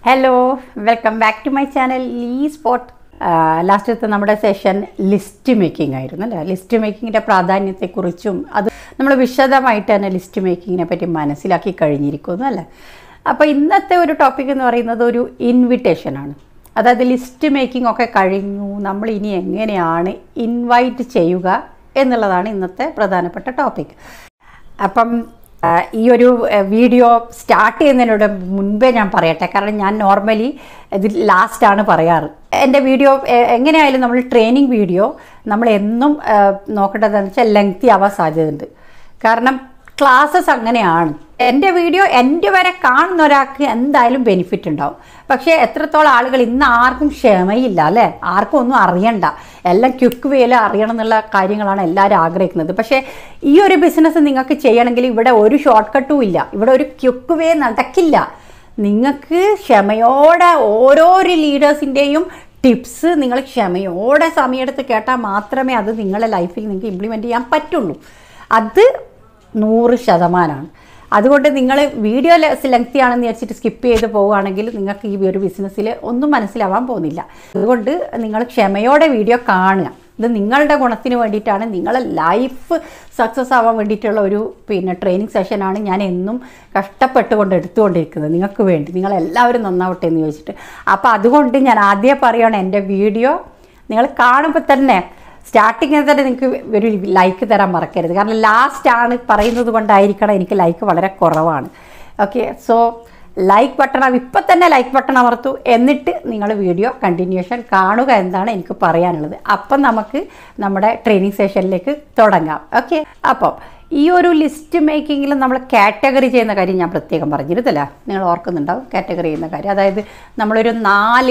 hello welcome back to my channel Lee spot ലാസ്റ്റത്തെ നമ്മുടെ session list making ആയിരുന്നു അല്ലേ ലിസ്റ്റ് മേക്കിങ്ങിൻ്റെ പ്രാധാന്യത്തെക്കുറിച്ചും അത് നമ്മൾ വിശദമായിട്ട് തന്നെ ലിസ്റ്റ് മേക്കിങ്ങിനെ പറ്റി മനസ്സിലാക്കി കഴിഞ്ഞിരിക്കുന്നു അല്ലേ അപ്പോൾ ഇന്നത്തെ ഒരു ടോപ്പിക് എന്ന് പറയുന്നത് ഒരു ഇൻവിറ്റേഷനാണ് അതായത് ലിസ്റ്റ് മേക്കിംഗ് ഒക്കെ കഴിഞ്ഞു നമ്മൾ ഇനി എങ്ങനെയാണ് ഇൻവൈറ്റ് ചെയ്യുക എന്നുള്ളതാണ് ഇന്നത്തെ പ്രധാനപ്പെട്ട ടോപ്പിക് അപ്പം ആ, ഈ ഒരു ആ, വീഡിയോ സ്റ്റാർട്ട് ചെയ്യുന്നതിനോട് മുൻപേ ഞാൻ പറയട്ടെ കാരണം ഞാൻ നോർമലി ഇത് ലാസ്റ്റാണ് പറയാറ് എൻ്റെ വീഡിയോ എ- എങ്ങനെയായാലും നമ്മൾ ട്രെയിനിങ് വീഡിയോ നമ്മൾ എന്നും ആ, നോക്കേണ്ടതെന്ന് വെച്ചാൽ ലെങ്തി ആവാൻ സാധ്യതയുണ്ട് കാരണം ക്ലാസ്സസ് അങ്ങനെയാണ് എൻ്റെ വീഡിയോ എൻ്റെ വരെ കാണുന്ന ഒരാൾക്ക് എന്തായാലും ബെനിഫിറ്റ് ഉണ്ടാവും പക്ഷേ എത്രത്തോളം ആളുകൾ ഇന്ന് ആർക്കും ക്ഷമയില്ല അല്ലേ ആർക്കും ഒന്നും അറിയണ്ട എല്ലാം ക്വിക്ക് വേല അറിയണം എന്നുള്ള കാര്യങ്ങളാണ് എല്ലാവരും ആഗ്രഹിക്കുന്നത് പക്ഷേ ഈ ഒരു ബിസിനസ് നിങ്ങൾക്ക് ചെയ്യണമെങ്കിൽ ഇവിടെ ഒരു ഷോർട്ട് കട്ടും ഇല്ല ഇവിടെ ഒരു ക്വിക്ക് വേ നടക്കില്ല നിങ്ങൾക്ക് ക്ഷമയോടെ ഓരോരോ ലീഡേഴ്സിൻ്റെയും ടിപ്സ് നിങ്ങൾ ക്ഷമയോടെ സമയമെടുത്ത് കേട്ടാൽ മാത്രമേ അത് നിങ്ങളുടെ ലൈഫിൽ നിങ്ങൾക്ക് ഇംപ്ലിമെൻറ്റ് ചെയ്യാൻ പറ്റുള്ളൂ അത് നൂറ് ശതമാനമാണ് അതുകൊണ്ട് നിങ്ങൾ വീഡിയോ ലെങ്തി ആണെന്ന് വിചാരിച്ചിട്ട് സ്കിപ്പ് ചെയ്ത് പോവുകയാണെങ്കിൽ നിങ്ങൾക്ക് ഈ ഒരു ബിസിനസ്സിൽ ഒന്നും മനസ്സിലാവാൻ പോകുന്നില്ല അതുകൊണ്ട് നിങ്ങൾ ക്ഷമയോടെ വീഡിയോ കാണുക ഇത് നിങ്ങളുടെ ഗുണത്തിന് വേണ്ടിയിട്ടാണ് നിങ്ങളെ ലൈഫ് സക്സസ് ആവാൻ വേണ്ടിയിട്ടുള്ള ഒരു പിന്നെ ട്രെയിനിങ് സെഷനാണ് ഞാൻ എന്നും കഷ്ടപ്പെട്ടുകൊണ്ട് എടുത്തുകൊണ്ടിരിക്കുന്നത് നിങ്ങൾക്ക് വേണ്ടി നിങ്ങളെല്ലാവരും നന്നാവട്ടെ എന്ന് ചോദിച്ചിട്ട് അപ്പോൾ അതുകൊണ്ട് ഞാൻ ആദ്യം പറയുകയാണ് എൻ്റെ വീഡിയോ നിങ്ങൾ കാണുമ്പോൾ തന്നെ സ്റ്റാർട്ടിങ്ങിൽ തന്നെ നിങ്ങൾക്ക് ഒരു ലൈക്ക് തരാൻ മറക്കരുത് കാരണം ലാസ്റ്റ് ആണ് പറയുന്നത് കൊണ്ടായിരിക്കണം എനിക്ക് ലൈക്ക് വളരെ കുറവാണ് ഓക്കെ സോ ലൈക്ക് ബട്ടൺ ഇപ്പം തന്നെ ലൈക്ക് ബട്ടൺ അമർത്തു എന്നിട്ട് നിങ്ങൾ വീഡിയോ കണ്ടിന്യൂഷൻ കാണുക എന്താണ് എനിക്ക് പറയാനുള്ളത് അപ്പം നമുക്ക് നമ്മുടെ ട്രെയിനിങ് സെഷനിലേക്ക് തുടങ്ങാം ഓക്കെ അപ്പം ഈ ഒരു ലിസ്റ്റ് മേക്കിങ്ങിൽ നമ്മൾ കാറ്റഗറി ചെയ്യുന്ന കാര്യം ഞാൻ പ്രത്യേകം പറഞ്ഞിരുന്നില്ല നിങ്ങൾ ഓർക്കുന്നുണ്ടാവും കാറ്റഗറി ചെയ്യുന്ന കാര്യം അതായത് നമ്മളൊരു നാല്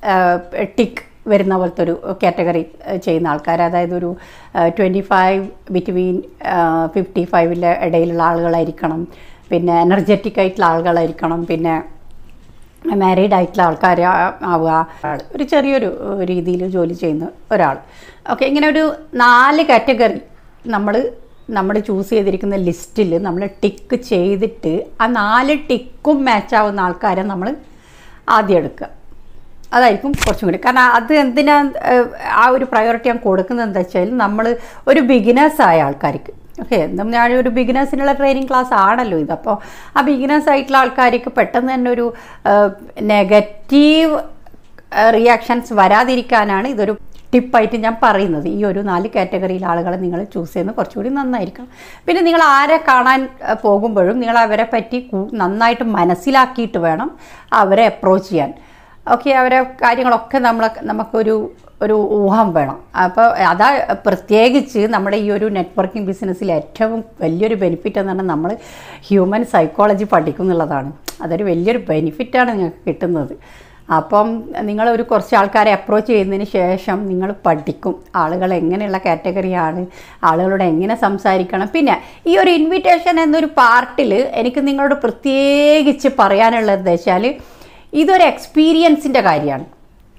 ടിക്ക് വരുന്ന പോലത്തെ ഒരു കാറ്റഗറി ചെയ്യുന്ന ആൾക്കാർ അതായത് ഒരു ട്വൻറ്റി ഫൈവ് ബിറ്റ്വീൻ ഫിഫ്റ്റി ഫൈവിൻ്റെ ഇടയിലുള്ള ആളുകളായിരിക്കണം പിന്നെ എനർജറ്റിക് ആയിട്ടുള്ള ആളുകളായിരിക്കണം പിന്നെ മാരീഡ് ആയിട്ടുള്ള ആൾക്കാർ ആവുക ഒരു ചെറിയൊരു രീതിയിൽ ജോലി ചെയ്യുന്ന ഒരാൾ ഓക്കെ ഇങ്ങനെ ഒരു നാല് കാറ്റഗറി നമ്മൾ നമ്മൾ ചൂസ് ചെയ്തിരിക്കുന്ന ലിസ്റ്റിൽ നമ്മൾ ടിക്ക് ചെയ്തിട്ട് ആ നാല് ടിക്കും മാച്ചാവുന്ന ആൾക്കാരെ നമ്മൾ ആദ്യം എടുക്കുക അതായിരിക്കും കുറച്ചും കൂടി കാരണം അത് എന്തിനാ ഏഹ്, ആ ഒരു പ്രയോറിറ്റി ഞാൻ കൊടുക്കുന്നത് എന്താ വെച്ചാൽ നമ്മൾ ഒരു ബിഗിനേഴ്സ് ആയ ആൾക്കാർക്ക് ഓക്കെ ഞാൻ ഒരു ബിഗിനേഴ്സിനുള്ള ട്രെയിനിങ് ക്ലാസ് ആണല്ലോ ഇത് അപ്പോൾ ആ ബിഗിനേഴ്സ് ആയിട്ടുള്ള ആൾക്കാർക്ക് പെട്ടെന്ന് തന്നെ ഒരു നെഗറ്റീവ് റിയാക്ഷൻസ് വരാതിരിക്കാനാണ് ഇതൊരു ടിപ്പായിട്ട് ഞാൻ പറയുന്നത് ഈ ഒരു നാല് കാറ്റഗറിയിൽ ആളുകളെ നിങ്ങൾ ചൂസ് ചെയ്യുന്നത് കുറച്ചുകൂടി നന്നായിരിക്കും പിന്നെ നിങ്ങൾ ആരെ കാണാൻ ഏഹ്, പോകുമ്പോഴും നിങ്ങൾ അവരെ പറ്റി കൂ- നന്നായിട്ട് മനസ്സിലാക്കിയിട്ട് വേണം അവരെ അപ്രോച്ച് ചെയ്യാൻ ഓക്കെ അവരെ കാര്യങ്ങളൊക്കെ നമ്മൾ നമുക്കൊരു ഒരു ഊഹം വേണം അപ്പോൾ അതാ പ്രത്യേകിച്ച് നമ്മുടെ ഈ ഒരു നെറ്റ്വർക്കിംഗ് ബിസിനസ്സിൽ ഏറ്റവും വലിയൊരു ബെനിഫിറ്റ് എന്ന് പറഞ്ഞാൽ നമ്മൾ ഹ്യൂമൻ സൈക്കോളജി പഠിക്കും എന്നുള്ളതാണ് അതൊരു വലിയൊരു ബെനിഫിറ്റാണ് നിങ്ങൾക്ക് കിട്ടുന്നത് അപ്പം നിങ്ങൾ ഒരു കുറച്ച് ആൾക്കാരെ അപ്രോച്ച് ചെയ്യുന്നതിന് ശേഷം നിങ്ങൾ പഠിക്കും ആളുകൾ എങ്ങനെയുള്ള കാറ്റഗറിയാണ് ആളുകളോട് എങ്ങനെ സംസാരിക്കണം പിന്നെ ഈ ഒരു ഇൻവിറ്റേഷൻ എന്നൊരു പാർട്ടിൽ എനിക്ക് നിങ്ങളോട് പ്രത്യേകിച്ച് പറയാനുള്ളത് എന്താ വെച്ചാൽ ഇതൊരു എക്സ്പീരിയൻസിൻ്റെ കാര്യമാണ്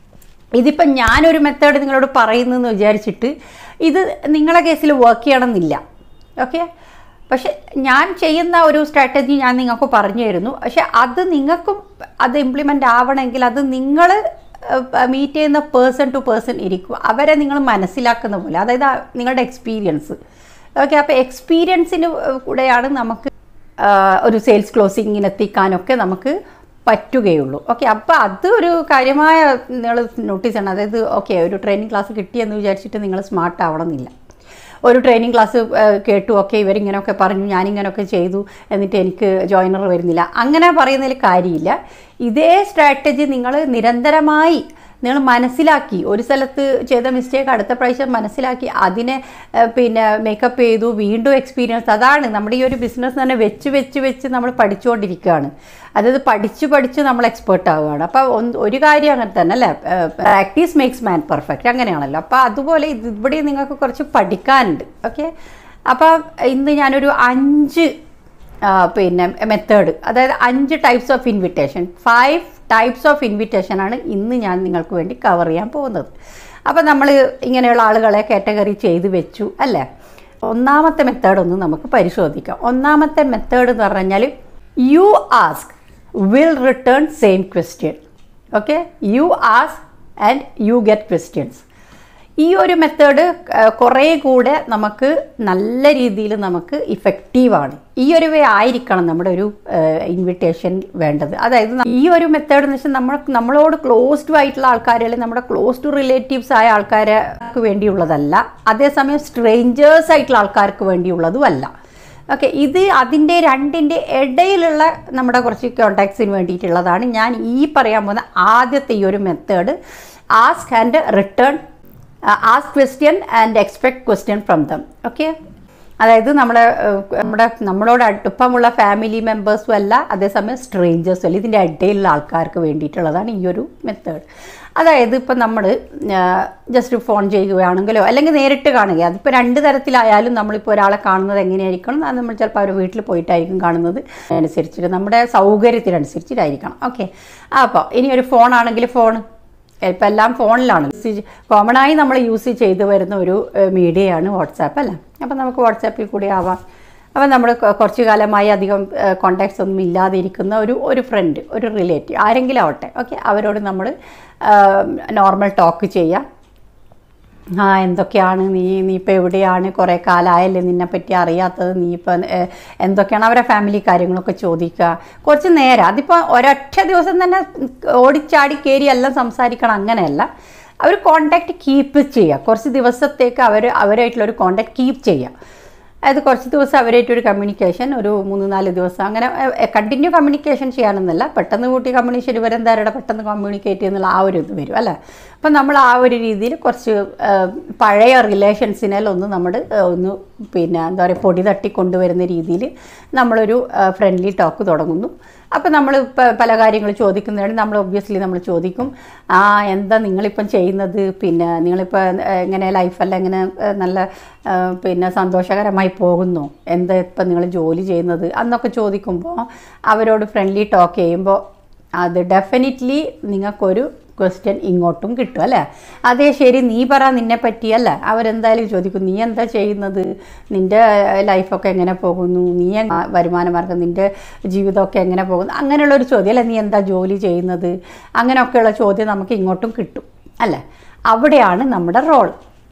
ഇതിപ്പം ഞാനൊരു മെത്തേഡ് നിങ്ങളോട് പറയുന്നെന്ന് വിചാരിച്ചിട്ട് ഇത് നിങ്ങളെ കേസിൽ വർക്ക് ചെയ്യണമെന്നില്ല ഓക്കെ പക്ഷെ ഞാൻ ചെയ്യുന്ന ഒരു സ്ട്രാറ്റജി ഞാൻ നിങ്ങൾക്ക് പറഞ്ഞു തരുന്നു പക്ഷെ അത് നിങ്ങൾക്കും അത് ഇംപ്ലിമെൻ്റ് ആവണമെങ്കിൽ അത് നിങ്ങൾ മീറ്റ് ചെയ്യുന്ന പേഴ്സൺ ടു പേഴ്സൺ ഇരിക്കും അവരെ നിങ്ങൾ മനസ്സിലാക്കുന്ന പോലെ അതായത് ആ നിങ്ങളുടെ എക്സ്പീരിയൻസ് ഓക്കെ അപ്പോൾ എക്സ്പീരിയൻസിന് കൂടെയാണ് നമുക്ക് ആ, ഒരു സെയിൽസ് ക്ലോസിങ്ങിന് എത്തിക്കാനൊക്കെ നമുക്ക് പറ്റുകയുള്ളൂ ഓക്കെ അപ്പോൾ അത് ഒരു കാര്യമായ നിങ്ങൾ നോട്ടീസ് ചെയ്യണം അതായത് ഓക്കെ ഒരു ട്രെയിനിങ് ക്ലാസ് കിട്ടിയെന്ന് വിചാരിച്ചിട്ട് നിങ്ങൾ സ്മാർട്ട് ആവണമെന്നില്ല ഒരു ട്രെയിനിങ് ക്ലാസ് കേട്ടു ഓക്കെ ഇവരിങ്ങനെയൊക്കെ പറഞ്ഞു ഞാനിങ്ങനെയൊക്കെ ചെയ്തു എന്നിട്ട് എനിക്ക് ജോയിനർ വരുന്നില്ല അങ്ങനെ പറയുന്നതിൽ കാര്യമില്ല ഇതേ സ്ട്രാറ്റജി നിങ്ങൾ നിരന്തരമായി നിങ്ങൾ മനസ്സിലാക്കി ഒരു സ്ഥലത്ത് ചെയ്ത മിസ്റ്റേക്ക് അടുത്ത പ്രാവശ്യം മനസ്സിലാക്കി അതിനെ ഏഹ്, പിന്നെ മേക്കപ്പ് ചെയ്തു വീണ്ടും എക്സ്പീരിയൻസ് അതാണ് നമ്മുടെ ഈ ഒരു ബിസിനസ് തന്നെ വെച്ച് വെച്ച് വെച്ച് നമ്മൾ പഠിച്ചുകൊണ്ടിരിക്കുകയാണ് അതായത് പഠിച്ച് പഠിച്ച് നമ്മൾ എക്സ്പേർട്ട് ആവുകയാണ് അപ്പോൾ ഒന്ന് ഒരു കാര്യം അങ്ങനെ തന്നെ അല്ലേ പ്രാക്ടീസ് മേക്സ് മാൻ പെർഫെക്റ്റ് അങ്ങനെയാണല്ലോ അപ്പോൾ അതുപോലെ ഇത് ഇവിടെ നിങ്ങൾക്ക് കുറച്ച് പഠിക്കാനുണ്ട് ഓക്കെ അപ്പോൾ ഇന്ന് ഞാനൊരു അഞ്ച് ആ, പിന്നെ മെത്തേഡ് അതായത് അഞ്ച് types of invitation five types of invitation ആണ് ഇന്ന് ഞാൻ നിങ്ങൾക്ക് വേണ്ടി കവർ ചെയ്യാൻ പോകുന്നത് അപ്പോൾ നമ്മൾ ഇങ്ങനെയുള്ള ആളുകളെ കാറ്റഗറി ചെയ്ത് വെച്ചു അല്ലേ ഒന്നാമത്തെ മെത്തേഡ് ഒന്ന് നമുക്ക് പരിശോധിക്കാം ഒന്നാമത്തെ മെത്തേഡ് എന്ന് പറഞ്ഞാൽ you ask will return same question okay you as and you get questions ഈ ഒരു മെത്തേഡ് കുറേ കൂടെ നമുക്ക് നല്ല രീതിയിൽ നമുക്ക് ഇഫക്റ്റീവാണ് ഈ ഒരു വേ ആയിരിക്കണം നമ്മുടെ ഒരു ഇൻവിറ്റേഷൻ വേണ്ടത് അതായത് ഈ ഒരു മെത്തേഡ് എന്ന് വെച്ചാൽ നമ്മൾ നമ്മളോട് ക്ലോസ്ഡ് ആയിട്ടുള്ള ആൾക്കാർ അല്ലെങ്കിൽ നമ്മുടെ ക്ലോസ് ടു റിലേറ്റീവ്സ് ആയ ആൾക്കാർക്ക് വേണ്ടിയുള്ളതല്ല അതേസമയം സ്ട്രേഞ്ചേഴ്സ് ആയിട്ടുള്ള ആൾക്കാർക്ക് വേണ്ടിയുള്ളതുമല്ല ഓക്കെ ഇത് അതിൻ്റെ രണ്ടിൻ്റെ ഇടയിലുള്ള നമ്മുടെ കുറച്ച് കോണ്ടാക്ട്സിന് വേണ്ടിയിട്ടുള്ളതാണ് ഞാൻ ഈ പറയാൻ പോകുന്ന ആദ്യത്തെ ഈ ഒരു method ask and return ask question and expect question from them okay അതായത് നമ്മുടെ ഏഹ്, നമ്മുടെ നമ്മളോട് അടുപ്പമുള്ള ഫാമിലി മെമ്പേഴ്സും അല്ല അതേസമയം സ്ട്രേഞ്ചേഴ്സും അല്ല ഇതിൻ്റെ ഇടയിലുള്ള ആൾക്കാർക്ക് വേണ്ടിയിട്ടുള്ളതാണ് ഈ ഒരു മെത്തേഡ് അതായത് ഇപ്പം നമ്മൾ ജസ്റ്റ് ഫോൺ ചെയ്യുകയാണെങ്കിലോ അല്ലെങ്കിൽ നേരിട്ട് കാണുക അതിപ്പോൾ രണ്ട് തരത്തിലായാലും നമ്മളിപ്പോൾ ഒരാളെ കാണുന്നത് എങ്ങനെയായിരിക്കണം അത് നമ്മൾ ചിലപ്പോൾ അവർ വീട്ടിൽ പോയിട്ടായിരിക്കും കാണുന്നത് അനുസരിച്ചിട്ട് നമ്മുടെ സൗകര്യത്തിനനുസരിച്ചിട്ടായിരിക്കണം ഓക്കെ അപ്പോൾ ഇനി ഒരു ഫോൺ ആണെങ്കിൽ ഫോൺ ഇപ്പം എല്ലാം ഫോണിലാണ് കോമൺ ആയി നമ്മൾ യൂസ് ചെയ്ത് വരുന്ന ഒരു മീഡിയയാണ് വാട്സാപ്പ് അല്ലേ അപ്പം നമുക്ക് വാട്സാപ്പിൽ കൂടി ആവാം അപ്പം നമ്മൾ കുറച്ച് കാലമായി അധികം കോണ്ടാക്ട്സ് ഒന്നും ഇല്ലാതിരിക്കുന്ന ഒരു ഒരു ഫ്രണ്ട് ഒരു റിലേറ്റീവ് ആരെങ്കിലും ആവട്ടെ ഓക്കെ അവരോട് നമ്മൾ നോർമൽ ടോക്ക് ചെയ്യാം ആ എന്തൊക്കെയാണ് നീ നീ ഇപ്പോൾ എവിടെയാണ് കുറേ കാലമായല്ലേ നിന്നെ പറ്റി അറിയാത്തത് നീ ഇപ്പം എന്തൊക്കെയാണ് അവരെ ഫാമിലി കാര്യങ്ങളൊക്കെ ചോദിക്കുക കുറച്ച് നേരം അതിപ്പോൾ ഒരൊറ്റ ദിവസം തന്നെ ഓടിച്ചാടി കയറി എല്ലാം സംസാരിക്കണം അങ്ങനെയല്ല അവർ കോണ്ടാക്ട് കീപ്പ് ചെയ്യുക കുറച്ച് ദിവസത്തേക്ക് അവർ അവരായിട്ടുള്ളൊരു കോണ്ടാക്ട് കീപ്പ് ചെയ്യുക അതായത് കുറച്ച് ദിവസം അവരായിട്ടൊരു കമ്മ്യൂണിക്കേഷൻ ഒരു മൂന്ന് നാല് ദിവസം അങ്ങനെ കണ്ടിന്യൂ കമ്മ്യൂണിക്കേഷൻ ചെയ്യാനൊന്നല്ല പെട്ടെന്ന് കൂട്ടി കമ്മ്യൂണിക്കേഷൻ ഇവരെന്താരുടെ പെട്ടെന്ന് കമ്മ്യൂണിക്കേറ്റ് ചെയ്യുന്നുള്ള ആ ഒരു ഇത് വരും അല്ലേ അപ്പം നമ്മൾ ആ ഒരു രീതിയിൽ കുറച്ച് ആ, പഴയ റിലേഷൻസിനെല്ലാം ഒന്ന് നമ്മൾ ഒന്ന് പിന്നെ എന്താ പറയുക പൊടി തട്ടി കൊണ്ടുവരുന്ന രീതിയിൽ നമ്മളൊരു ഫ്രണ്ട്ലി ടോക്ക് തുടങ്ങുന്നു അപ്പോൾ നമ്മൾ പല കാര്യങ്ങൾ ചോദിക്കുന്നതാണ് നമ്മൾ ഒബ്വിയസ്ലി നമ്മൾ ചോദിക്കും ആ എന്താ നിങ്ങളിപ്പം ചെയ്യുന്നത് പിന്നെ നിങ്ങളിപ്പോൾ എങ്ങനെ ലൈഫെല്ലാം എങ്ങനെ ഏഹ്, നല്ല ഏഹ്, പിന്നെ സന്തോഷകരമായി പോകുന്നു എന്താ ഇപ്പം നിങ്ങൾ ജോലി ചെയ്യുന്നത് എന്നൊക്കെ ചോദിക്കുമ്പോൾ അവരോട് ഫ്രണ്ട്ലി ടോക്ക് ചെയ്യുമ്പോൾ അത് ഡെഫിനറ്റ്ലി നിങ്ങൾക്കൊരു ക്വസ്റ്റ്യൻ ഇങ്ങോട്ടും കിട്ടും അല്ലേ അതേ ശരി നീ പറ നിന്നെ പറ്റിയല്ല അവരെന്തായാലും ചോദിക്കും നീ എന്താ ചെയ്യുന്നത് നിൻ്റെ ലൈഫൊക്കെ എങ്ങനെ പോകുന്നു നീ എങ്ങ- വരുമാന മാർഗം നിൻ്റെ ജീവിതമൊക്കെ എങ്ങനെ പോകുന്നു അങ്ങനെയുള്ള ഒരു ചോദ്യം അല്ലേ നീ എന്താ ജോലി ചെയ്യുന്നത് അങ്ങനെയൊക്കെയുള്ള ചോദ്യം നമുക്ക് ഇങ്ങോട്ടും കിട്ടും അല്ലേ അവിടെയാണ് നമ്മുടെ റോൾ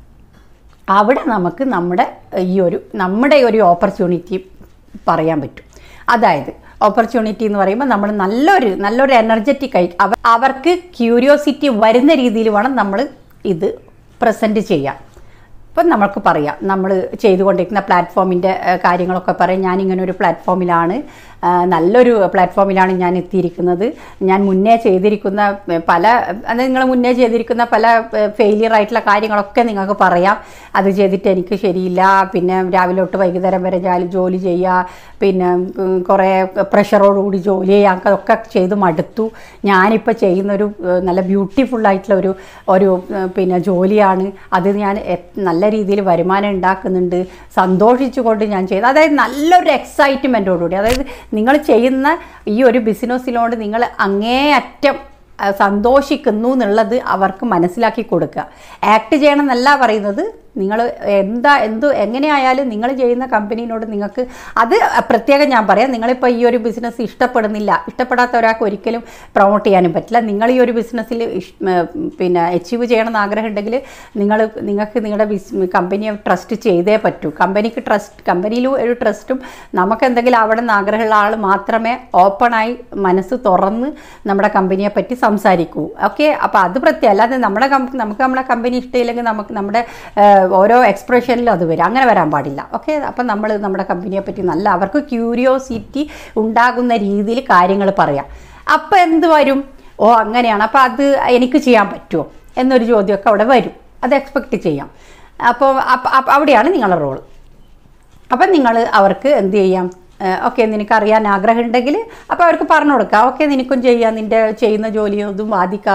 അവിടെ നമുക്ക് നമ്മുടെ ഈ ഒരു നമ്മുടെ ഒരു ഓപ്പർച്യൂണിറ്റി പറയാൻ പറ്റും അതായത് ഓപ്പർച്യൂണിറ്റി എന്ന് പറയുമ്പോൾ നമ്മൾ നല്ലൊരു നല്ലൊരു എനർജറ്റിക് ആയി അവ അവർക്ക് ക്യൂരിയോസിറ്റി വരുന്ന രീതിയിൽ വേണം നമ്മൾ ഇത് പ്രസൻറ്റ് ചെയ്യാൻ ഇപ്പം നമ്മൾക്ക് പറയാം നമ്മൾ ചെയ്തുകൊണ്ടിരിക്കുന്ന പ്ലാറ്റ്ഫോമിൻ്റെ കാര്യങ്ങളൊക്കെ പറയും ഞാനിങ്ങനെ ഒരു പ്ലാറ്റ്ഫോമിലാണ് ആ, നല്ലൊരു പ്ലാറ്റ്ഫോമിലാണ് ഞാൻ എത്തിയിരിക്കുന്നത് ഞാൻ മുന്നേ ചെയ്തിരിക്കുന്ന ഏ, പല അത് നിങ്ങൾ മുന്നേ ചെയ്തിരിക്കുന്ന പല ഫെയിലിയർ ആയിട്ടുള്ള കാര്യങ്ങളൊക്കെ നിങ്ങൾക്ക് പറയാം അത് ചെയ്തിട്ട് എനിക്ക് ശരിയില്ല പിന്നെ രാവിലെ തൊട്ട് വൈകുന്നേരം വരെ ജാലി ജോലി ചെയ്യുക പിന്നെ ഉം, കുറേ പ്രഷറോടുകൂടി ജോലി ചെയ്യുക അതൊക്കെ ചെയ്ത് മടുത്തു ഞാനിപ്പോൾ ചെയ്യുന്നൊരു ഏ, നല്ല ബ്യൂട്ടിഫുൾ ആയിട്ടുള്ള ഒരു ഒരു ഏ, പിന്നെ ജോലിയാണ് അത് ഞാൻ എ- നല്ല രീതിയിൽ വരുമാനം ഉണ്ടാക്കുന്നുണ്ട് സന്തോഷിച്ചുകൊണ്ട് ഞാൻ ചെയ്ത് അതായത് നല്ലൊരു എക്സൈറ്റ്മെൻറ്റോടുകൂടി അതായത് നിങ്ങൾ ചെയ്യുന്ന ഈ ഒരു ബിസിനസ്സിനോട് നിങ്ങൾ അങ്ങേയറ്റം ആ, സന്തോഷിക്കുന്നു എന്നുള്ളത് അവർക്ക് മനസ്സിലാക്കി കൊടുക്കുക ആക്ട് ചെയ്യണം എന്നല്ല പറയുന്നത് നിങ്ങൾ എന്താ എന്തു എങ്ങനെയായാലും നിങ്ങൾ ചെയ്യുന്ന കമ്പനീനോട് നിങ്ങൾക്ക് അത് പ്രത്യേകം ഞാൻ പറയാം നിങ്ങളിപ്പോൾ ഈ ഒരു ബിസിനസ് ഇഷ്ടപ്പെടുന്നില്ല ഇഷ്ടപ്പെടാത്ത ഒരാൾക്ക് ഒരിക്കലും പ്രൊമോട്ട് ചെയ്യാനും പറ്റില്ല നിങ്ങൾ ഈ ഒരു ബിസിനസ്സിൽ പിന്നെ അച്ചീവ് ചെയ്യണമെന്ന് ആഗ്രഹം ഉണ്ടെങ്കിൽ നിങ്ങൾ നിങ്ങൾക്ക് നിങ്ങളുടെ ബിസ് കമ്പനിയെ ട്രസ്റ്റ് ചെയ്തേ പറ്റൂ കമ്പനിക്ക് ട്രസ്റ്റ് കമ്പനിയിലും ഒരു ട്രസ്റ്റും നമുക്ക് എന്തെങ്കിലും അവിടെ നിന്ന് ആഗ്രഹമുള്ള ആൾ മാത്രമേ ഓപ്പണായി മനസ്സ് തുറന്ന് നമ്മുടെ കമ്പനിയെ പറ്റി സംസാരിക്കൂ ഓക്കെ അപ്പോൾ അത് പ്രത്യേകം അല്ലാതെ നമ്മുടെ കം- നമുക്ക് നമ്മളെ കമ്പനി ഇഷ്ടമില്ലെങ്കിൽ നമുക്ക് നമ്മുടെ ഏഹ്, ഓരോ എക്സ്പ്രഷനിലും അത് വരും അങ്ങനെ വരാൻ പാടില്ല ഓക്കെ അപ്പം നമ്മൾ നമ്മുടെ കമ്പനിയെ പറ്റി നല്ല അവർക്ക് ക്യൂരിയോസിറ്റി ഉണ്ടാകുന്ന രീതിയിൽ കാര്യങ്ങൾ പറയാം അപ്പം എന്ത് വരും ഓ അങ്ങനെയാണ് അപ്പം അത് എനിക്ക് ചെയ്യാൻ പറ്റുമോ എന്നൊരു ചോദ്യമൊക്കെ അവിടെ വരും അത് എക്സ്പെക്റ്റ് ചെയ്യാം അപ്പോൾ അപ്പ- അപ്പ- അവിടെയാണ് നിങ്ങളുടെ റോൾ അപ്പം നിങ്ങൾ അവർക്ക് എന്ത് ചെയ്യാം ഓക്കെ നിനക്കറിയാൻ ആഗ്രഹം ഉണ്ടെങ്കിൽ അപ്പോൾ അവർക്ക് പറഞ്ഞു കൊടുക്കാം ഓക്കെ നിനക്കും ചെയ്യാം നിൻ്റെ ചെയ്യുന്ന ജോലിയൊന്നും ബാധിക്കാതെ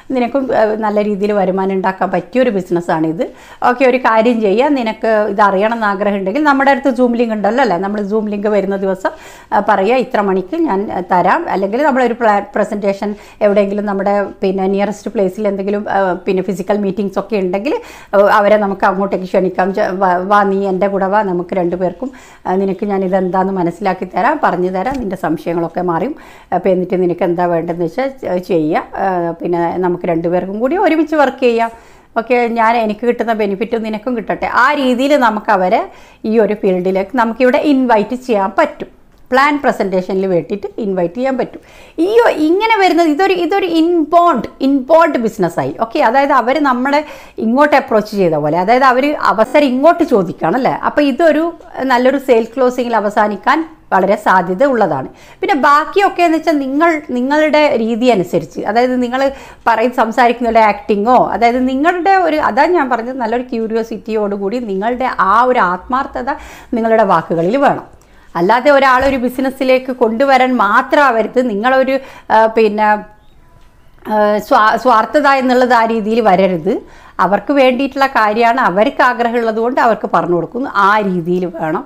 നിനക്കും ഏഹ്, നല്ല രീതിയിൽ വരുമാനം ഉണ്ടാക്കാൻ പറ്റിയ ഒരു ബിസിനസ്സാണിത് ഓക്കെ ഒരു കാര്യം ചെയ്യുക നിനക്ക് ഇത് അറിയണം എന്ന് ആഗ്രഹം ഉണ്ടെങ്കിൽ നമ്മുടെ അടുത്ത് സൂം ലിങ്ക് ഉണ്ടല്ലോ അല്ലേ നമ്മൾ സൂം ലിങ്ക് വരുന്ന ദിവസം ആ, പറയുക ഇത്ര മണിക്ക് ഞാൻ ആ, തരാം അല്ലെങ്കിൽ നമ്മളൊരു പ്ലാ പ്രസൻറ്റേഷൻ എവിടെയെങ്കിലും നമ്മുടെ പിന്നെ നിയറസ്റ്റ് പ്ലേസിൽ എന്തെങ്കിലും ആ, പിന്നെ ഫിസിക്കൽ മീറ്റിംഗ്സ് ഒക്കെ ഉണ്ടെങ്കിൽ ആ, അവരെ നമുക്ക് അങ്ങോട്ടേക്ക് ക്ഷണിക്കാം ചെ- വാ- വാ നീ എൻ്റെ കൂടെ വാ നമുക്ക് രണ്ടുപേർക്കും ആ, നിനക്ക് ഞാൻ ഇതെന്താന്ന് മനസ്സിലാക്കി തരാം പറഞ്ഞു തരാം നിൻ്റെ സംശയങ്ങളൊക്കെ മാറിയും അപ്പോൾ എന്നിട്ട് നിനക്ക് എന്താ വേണ്ടതെന്ന് വെച്ചാൽ ചെ- ചെയ്യുക ആ, പിന്നെ നമുക്ക് രണ്ടുപേർക്കും കൂടി ഒരുമിച്ച് വർക്ക് ചെയ്യാം ഓക്കെ ഞാൻ എനിക്ക് കിട്ടുന്ന ബെനിഫിറ്റ് നിനക്കും കിട്ടട്ടെ ആ രീതിയിൽ നമുക്ക് അവരെ ഈ ഒരു ഫീൽഡിലേക്ക് നമുക്കിവിടെ ഇൻവൈറ്റ് ചെയ്യാൻ പറ്റും പ്ലാൻ പ്രസൻറ്റേഷനിൽ വേണ്ടിയിട്ട് ഇൻവൈറ്റ് ചെയ്യാൻ പറ്റും ഈ ഒ- ഇങ്ങനെ വരുന്നത് ഇതൊരു ഇതൊരു ഇൻബോണ്ട് ഇൻബോണ്ട് ബിസിനസ്സായി ഓക്കെ അതായത് അവർ നമ്മളെ ഇങ്ങോട്ട് അപ്രോച്ച് ചെയ്ത പോലെ അതായത് അവർ അവസരം ഇങ്ങോട്ട് ചോദിക്കുകയാണ് അല്ലേ അപ്പോൾ ഇതൊരു നല്ലൊരു സെയിൽ ക്ലോസിങ്ങിൽ അവസാനിക്കാൻ വളരെ സാധ്യത ഉള്ളതാണ് പിന്നെ ബാക്കിയൊക്കെ എന്ന് വെച്ചാൽ നിങ്ങൾ നിങ്ങളുടെ രീതി അനുസരിച്ച് അതായത് നിങ്ങൾ പറയും സംസാരിക്കുന്നവരുടെ ആക്ടിങ്ങോ അതായത് നിങ്ങളുടെ ഒരു അതാണ് ഞാൻ പറഞ്ഞത് നല്ലൊരു ക്യൂരിയോസിറ്റിയോടുകൂടി നിങ്ങളുടെ ആ ഒരു ആത്മാർത്ഥത നിങ്ങളുടെ വാക്കുകളിൽ വേണം അല്ലാതെ ഒരാളൊരു ബിസിനസ്സിലേക്ക് കൊണ്ടുവരാൻ മാത്രമാവരുത് നിങ്ങളൊരു ആ, പിന്നെ ആ, സ്വാ സ്വാർത്ഥത എന്നുള്ളത് ആ രീതിയിൽ വരരുത് അവർക്ക് വേണ്ടിയിട്ടുള്ള കാര്യമാണ് അവർക്ക് ആഗ്രഹമുള്ളത് കൊണ്ട് അവർക്ക് പറഞ്ഞു കൊടുക്കുന്നു ആ രീതിയിൽ വേണം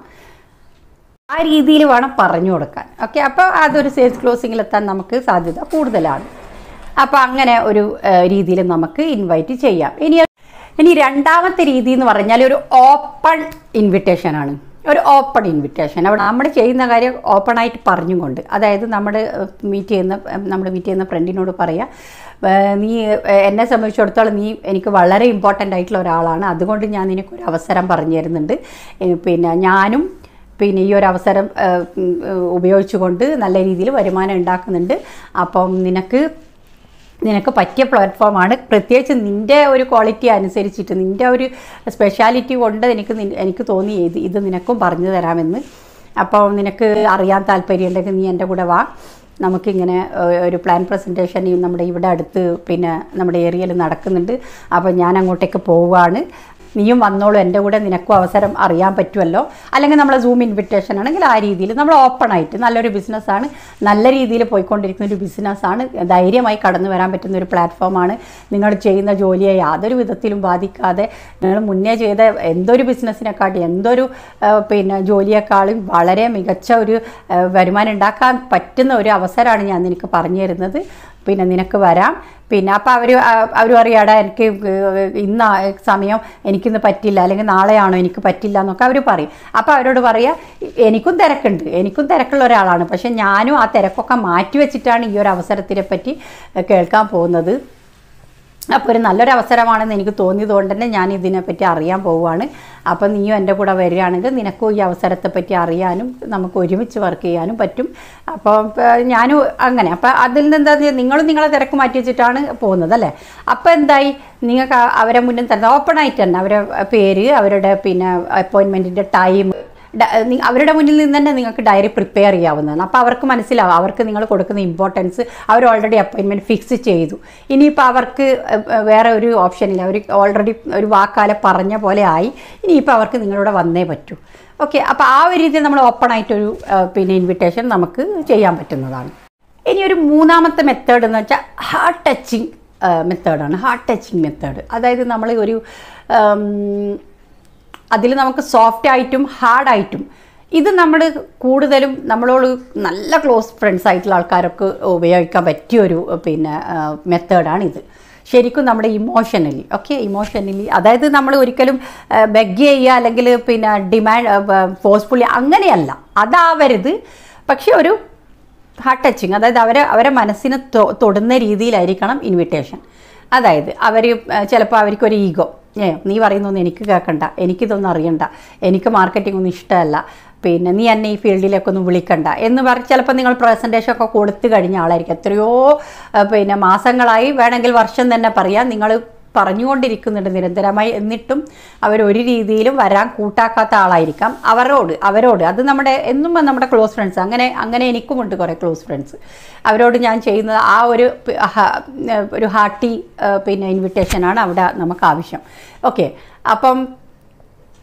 ആ രീതിയിൽ വേണം പറഞ്ഞു കൊടുക്കാൻ ഓക്കെ അപ്പോൾ അതൊരു സെയിൽസ് ക്ലോസിങ്ങിലെത്താൻ നമുക്ക് സാധ്യത കൂടുതലാണ് അപ്പോൾ അങ്ങനെ ഒരു രീതിയിൽ നമുക്ക് ഇൻവൈറ്റ് ചെയ്യാം ഇനി ഇനി രണ്ടാമത്തെ രീതി എന്ന് പറഞ്ഞാൽ ഒരു ഓപ്പൺ ഇൻവിറ്റേഷൻ ആണ് ഒരു ഓപ്പൺ ഇൻവിറ്റേഷൻ അവിടെ നമ്മൾ ചെയ്യുന്ന കാര്യം ഓപ്പൺ ആയിട്ട് പറഞ്ഞും കൊണ്ട് അതായത് നമ്മൾ മീറ്റ് ചെയ്യുന്ന നമ്മൾ മീറ്റ് ചെയ്യുന്ന ഫ്രണ്ടിനോട് പറയാം "ഏർ നീ ഏർ എന്നെ സംബന്ധിച്ചിടത്തോളം നീ എനിക്ക് വളരെ ഇമ്പോർട്ടൻ്റ് ആയിട്ടുള്ള ഒരാളാണ് അതുകൊണ്ട് ഞാൻ നിനക്കൊരു അവസരം പറഞ്ഞു തരുന്നുണ്ട് ഏർ പിന്നെ ഞാനും പിന്നെ ഈ ഒരു അവസരം ഏഹ്, ഉം, ഏഹ്, ഉപയോഗിച്ചുകൊണ്ട് നല്ല രീതിയിൽ വരുമാനം ഉണ്ടാക്കുന്നുണ്ട് അപ്പം നിനക്ക് നിനക്ക് പറ്റിയ പ്ലാറ്റ്ഫോമാണ് പ്രത്യേകിച്ച് നിൻ്റെ ഒരു ക്വാളിറ്റി അനുസരിച്ചിട്ട് നിൻ്റെ ഒരു സ്പെഷ്യാലിറ്റി കൊണ്ട് എനിക്ക് നിൻ- എനിക്ക് തോന്നി ഇത് ഇത് നിനക്കും പറഞ്ഞു തരാമെന്ന് അപ്പോൾ നിനക്ക് അറിയാൻ താല്പര്യമുണ്ടെങ്കിൽ നീ എൻ്റെ കൂടെ വാ നമുക്കിങ്ങനെ ഏഹ്, ഒരു പ്ലാൻ പ്രസൻറ്റേഷൻ ഈ നമ്മുടെ ഇവിടെ അടുത്ത് പിന്നെ നമ്മുടെ ഏരിയയിൽ നടക്കുന്നുണ്ട് അപ്പോൾ ഞാൻ അങ്ങോട്ടേക്ക് പോവുകയാണ് നീയും വന്നോളൂ എൻ്റെ കൂടെ നിനക്കും അവസരം അറിയാൻ പറ്റുമല്ലോ അല്ലെങ്കിൽ നമ്മൾ സൂം ഇൻവിറ്റേഷൻ ആണെങ്കിൽ ആ രീതിയിൽ നമ്മൾ ഓപ്പൺ ആയിട്ട് നല്ലൊരു ബിസിനസ്സാണ് നല്ല രീതിയിൽ പോയിക്കൊണ്ടിരിക്കുന്ന ഒരു ബിസിനസ്സാണ് ധൈര്യമായി കടന്നു വരാൻ പറ്റുന്ന ഒരു പ്ലാറ്റ്ഫോമാണ് നിങ്ങൾ ചെയ്യുന്ന ജോലിയെ യാതൊരു വിധത്തിലും ബാധിക്കാതെ നിങ്ങൾ മുന്നേ ചെയ്ത എന്തൊരു ബിസിനസ്സിനെക്കാട്ടി എന്തൊരു ആ, പിന്നെ ജോലിയെക്കാളും വളരെ മികച്ച ഒരു ആ, വരുമാനം ഉണ്ടാക്കാൻ പറ്റുന്ന ഒരു അവസരമാണ് ഞാൻ നിനക്ക് പറഞ്ഞു തരുന്നത് പിന്നെ നിനക്ക് വരാം പിന്നെ അപ്പോൾ അവർ അവർ പറയാടാ എനിക്ക് ഇന്ന് ആ സമയം എനിക്കിന്ന് പറ്റില്ല അല്ലെങ്കിൽ നാളെയാണോ എനിക്ക് പറ്റില്ല എന്നൊക്കെ അവർ പറയും അപ്പോൾ അവരോട് പറയുക എനിക്കും തിരക്കുണ്ട് എനിക്കും തിരക്കുള്ള ഒരാളാണ് പക്ഷെ ഞാനും ആ തിരക്കൊക്കെ മാറ്റി വെച്ചിട്ടാണ് ഈ ഒരു അവസരത്തിനെ പറ്റി കേൾക്കാൻ പോകുന്നത് അപ്പോൾ ഒരു നല്ലൊരു അവസരമാണെന്ന് എനിക്ക് തോന്നിയതുകൊണ്ട് തന്നെ ഞാൻ ഇതിനെപ്പറ്റി അറിയാൻ പോവുകയാണ് അപ്പോൾ നീയും എൻ്റെ കൂടെ വരികയാണെങ്കിൽ നിനക്കും ഈ അവസരത്തെ പറ്റി അറിയാനും നമുക്ക് ഒരുമിച്ച് വർക്ക് ചെയ്യാനും പറ്റും അപ്പോൾ ഞാനും അങ്ങനെ അപ്പോൾ അതിൽ നിന്ന് എന്താ നിങ്ങളും നിങ്ങളെ തിരക്ക് മാറ്റി വെച്ചിട്ടാണ് പോകുന്നത് അല്ലേ അപ്പോൾ എന്തായി നിങ്ങൾക്ക് ആ- അവരെ മുന്നിൽ തന്നെ ഓപ്പൺ ആയിട്ട് തന്നെ അവരെ പേര് അവരുടെ പിന്നെ അപ്പോയിൻമെൻറ്റിൻ്റെ ടൈം ഡ- നി- അവരുടെ മുന്നിൽ നിന്ന് തന്നെ നിങ്ങൾക്ക് ഡയറി പ്രിപ്പയർ ചെയ്യാവുന്നതാണ് അപ്പോൾ അവർക്ക് മനസ്സിലാവും അവർക്ക് നിങ്ങൾ കൊടുക്കുന്ന ഇമ്പോർട്ടൻസ് അവർ ഓൾറെഡി അപ്പോയിൻമെൻറ്റ് ഫിക്സ് ചെയ്തു ഇനിയിപ്പോൾ അവർക്ക് ഏഹ്, ഏഹ്, വേറെ ഒരു ഓപ്ഷനില്ല അവർ ഓൾറെഡി ഒരു വാക്കാലെ പറഞ്ഞ പോലെ ആയി ഇനിയിപ്പോൾ അവർക്ക് നിങ്ങളിവിടെ വന്നേ പറ്റൂ ഓക്കെ അപ്പോൾ ആ ഒരു രീതിയിൽ നമ്മൾ ഓപ്പൺ ആയിട്ടൊരു ഏഹ്, പിന്നെ ഇൻവിറ്റേഷൻ നമുക്ക് ചെയ്യാൻ പറ്റുന്നതാണ് ഇനി ഒരു മൂന്നാമത്തെ മെത്തേഡ് എന്ന് വെച്ചാൽ ഹാർട്ട് ടച്ചിങ് മെത്തേഡാണ് ഹാർട്ട് ടച്ചിങ് മെത്തേഡ് അതായത് നമ്മൾ ഒരു അതിൽ നമുക്ക് സോഫ്റ്റ് ആയിട്ടും ഹാർഡായിട്ടും ഇത് നമ്മൾ കൂടുതലും നമ്മളോട് നല്ല ക്ലോസ് ഫ്രണ്ട്സ് ആയിട്ടുള്ള ആൾക്കാരൊക്കെ ഉപയോഗിക്കാൻ പറ്റിയ ഒരു പിന്നെ മെത്തേഡാണ് ഇത് ശരിക്കും നമ്മുടെ ഇമോഷണലി ഓക്കെ ഇമോഷണലി അതായത് നമ്മൾ ഒരിക്കലും ബെഗ് ചെയ്യുക അല്ലെങ്കിൽ പിന്നെ ഡിമാൻഡ് ഫോഴ്സ്ഫുള്ളി അങ്ങനെയല്ല അതാവരുത് പക്ഷെ ഒരു ഹാർട്ട് ടച്ചിങ് അതായത് അവരെ അവരെ മനസ്സിന് തൊ- തൊടുന്ന രീതിയിലായിരിക്കണം ഇൻവിറ്റേഷൻ അതായത് അവർ ചിലപ്പോൾ അവർക്കൊരു ഈഗോ ഏ നീ പറയുന്നൊന്നും എനിക്ക് കേൾക്കണ്ട എനിക്കിതൊന്നും അറിയണ്ട എനിക്ക് മാർക്കറ്റിംഗ് ഒന്നും ഇഷ്ടമല്ല പിന്നെ നീ എന്നെ ഈ ഫീൽഡിലേക്ക് ഒന്നും വിളിക്കണ്ട എന്ന് പറഞ്ഞ് ചിലപ്പോൾ നിങ്ങൾ പ്രസൻറ്റേഷൻ ഒക്കെ കൊടുത്തു കഴിഞ്ഞ ആളായിരിക്കും എത്രയോ ആ, പിന്നെ മാസങ്ങളായി വേണമെങ്കിൽ വർഷം തന്നെ പറയാം നിങ്ങൾ പറഞ്ഞുകൊണ്ടിരിക്കുന്നുണ്ട് നിരന്തരമായി എന്നിട്ടും അവർ ഒരു രീതിയിലും വരാൻ കൂട്ടാക്കാത്ത ആളായിരിക്കാം അവരോട് അവരോട് അത് നമ്മുടെ എന്നും നമ്മുടെ ക്ലോസ് ഫ്രണ്ട്സ് അങ്ങനെ അങ്ങനെ എനിക്കുമുണ്ട് കുറേ ക്ലോസ് ഫ്രണ്ട്സ് അവരോട് ഞാൻ ചെയ്യുന്നത് ആ ഒരു പ്- ഹ- ഒരു ഹാർട്ടി പിന്നെ ഇൻവിറ്റേഷനാണ് അവിടെ നമുക്ക് ആവശ്യം ഓക്കെ അപ്പം